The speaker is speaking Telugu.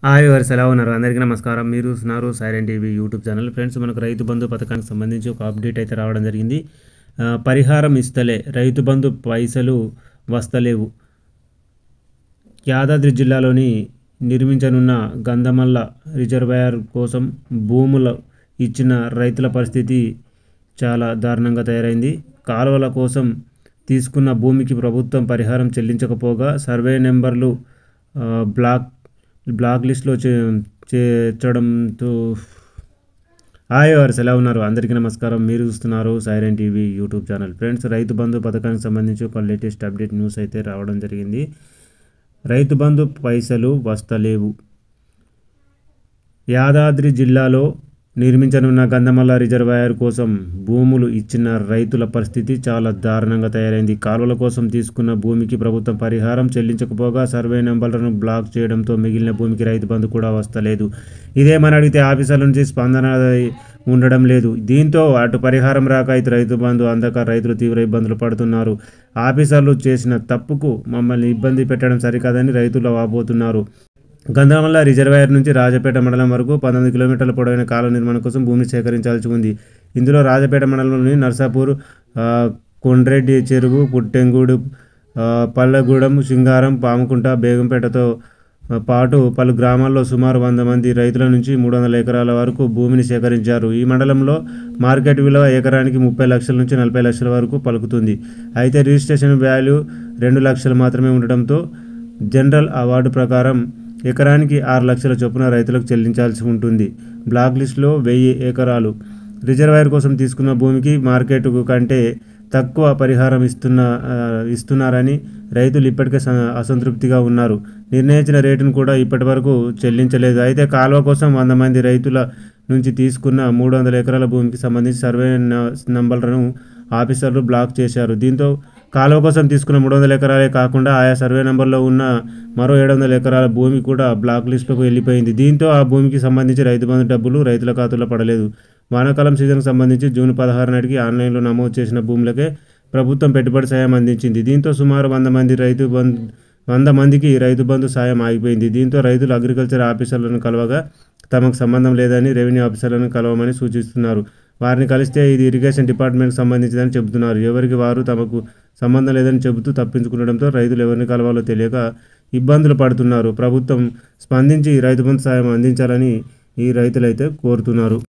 హాయ్ వారు ఎలా ఉన్నారు అందరికీ నమస్కారం మీరు చూస్తున్నారు silent TV YouTube channel friends మనకు రైతు బంధు పథకానికి సంబంధించి ఒక అప్డేట్ అయితే రావడం జరిగింది ఆ, పరిహారం ఇస్తలే రైతు బంధు పైసలు వస్తలేవు యాదాద్రి జిల్లాలోని నిర్మించనున్న గంధమల్ల రిజర్వాయర్ కోసం భూములు ఇచ్చిన రైతుల పరిస్థితి చాలా దారుణంగా తయారైంది కాలువల కోసం తీసుకున్న భూమికి ప్రభుత్వం పరిహారం చెల్లించకపోగా సర్వే నెంబర్లు ఆ, బ్లాక్ బ్లాక్ లిస్ట్లో చే చేర్చడంతో హాయ్ వారు ఎలా ఉన్నారు అందరికీ నమస్కారం మీరు చూస్తున్నారు siren TV YouTube channel friends Rythu Bandhu పథకానికి సంబంధించి ఒక లేటెస్ట్ అప్డేట్ న్యూస్ అయితే రావడం జరిగింది రైతు బంధు పైసలు వస్తలేవు యాదాద్రి జిల్లాలో నిర్మించనున్న గంధమల్ల రిజర్వాయర్ కోసం భూములు ఇచ్చిన రైతుల పరిస్థితి చాలా దారుణంగా తయారైంది కాలువల కోసం తీసుకున్న భూమికి ప్రభుత్వం పరిహారం చెల్లించకపోగా సర్వే నెంబర్లను బ్లాక్ చేయడంతో మిగిలిన భూమికి రైతు బంధు కూడా వస్తలేదు ఇదేమని అడిగితే ఆఫీసర్ల నుంచి స్పందన ఉండడం లేదు దీంతో అటు పరిహారం రాక ఇటు రైతు బంధు అందక రైతులు తీవ్ర ఇబ్బందులు పడుతున్నారు ఆఫీసర్లు చేసిన తప్పుకు మమ్మల్ని ఇబ్బంది పెట్టడం సరికాదని రైతులు వాపోతున్నారు గంధమల్ల రిజర్వాయర్ నుంచి రాజపేట మండలం వరకు పంతొమ్మిది కిలోమీటర్ల పొడవైన కాలువ నిర్మాణం కోసం భూమిని సేకరించాల్సి ఉంది ఇందులో రాజపేట మండలంలోని నర్సాపూర్ ఆ, కొండ్రెడ్డి చెరువు పుట్టెంగూడు ఆ, పల్లెగూడెం సింగారం పాముకుంట బేగంపేటతో ఆ, పాటు పలు గ్రామాల్లో సుమారు వంద మంది రైతుల నుంచి మూడు వందల ఎకరాల వరకు భూమిని సేకరించారు ఈ మండలంలో మార్కెట్ విలువ ఎకరానికి ముప్పై లక్షల నుంచి నలభై లక్షల వరకు పలుకుతుంది అయితే రిజిస్ట్రేషన్ వాల్యూ రెండు లక్షలు మాత్రమే ఉండటంతో జనరల్ అవార్డు ప్రకారం ఎకరానికి ఆరు లక్షల చొప్పున రైతులకు చెల్లించాల్సి ఉంటుంది బ్లాక్ లిస్టులో వెయ్యి ఎకరాలు రిజర్వాయర్ కోసం తీసుకున్న భూమికి మార్కెట్ కంటే తక్కువ పరిహారం ఇస్తున్న ఆ, ఇస్తున్నారని రైతులు ఇప్పటికే స- అసంతృప్తిగా ఉన్నారు నిర్ణయించిన రేటును కూడా ఇప్పటి వరకు చెల్లించలేదు అయితే కాలువ కోసం వంద మంది రైతుల నుంచి తీసుకున్న మూడు వందల ఎకరాల భూమికి సంబంధించి సర్వే న- నంబర్లను ఆఫీసర్లు బ్లాక్ చేశారు దీంతో కాలువ కోసం తీసుకున్న మూడు వందల ఎకరాలే కాకుండా ఆయా సర్వే నెంబర్లో ఉన్న మరో ఏడు వందల ఎకరాల భూమి కూడా బ్లాక్ లిస్టులోకి వెళ్ళిపోయింది దీంతో ఆ భూమికి సంబంధించి రైతు బంధు డబ్బులు రైతుల ఖాతాలో పడలేదు వానాకాలం సీజన్కు సంబంధించి జూన్ పదహారు నాటికి ఆన్లైన్లో నమోదు చేసిన భూములకే ప్రభుత్వం పెట్టుబడి సాయం అందించింది దీంతో సుమారు వంద మంది రైతు బంధు వంద మందికి రైతు బంధు సాయం ఆగిపోయింది దీంతో రైతులు అగ్రికల్చర్ ఆఫీసర్లను కలవగా తమకు సంబంధం లేదని రెవెన్యూ ఆఫీసర్లను కలవమని సూచిస్తున్నారు వారిని కలిస్తే ఇది ఇరిగేషన్ డిపార్ట్మెంట్కి సంబంధించిందని చెబుతున్నారు ఎవరికి వారు తమకు సంబంధం లేదని చెబుతూ తప్పించుకుండడంతో రైతులు ఎవరిని కలవాలో తెలియక ఇబ్బందులు పడుతున్నారు ప్రభుత్వం స్పందించి రైతు బంధు సాయం అందించాలని ఈ రైతులైతే కోరుతున్నారు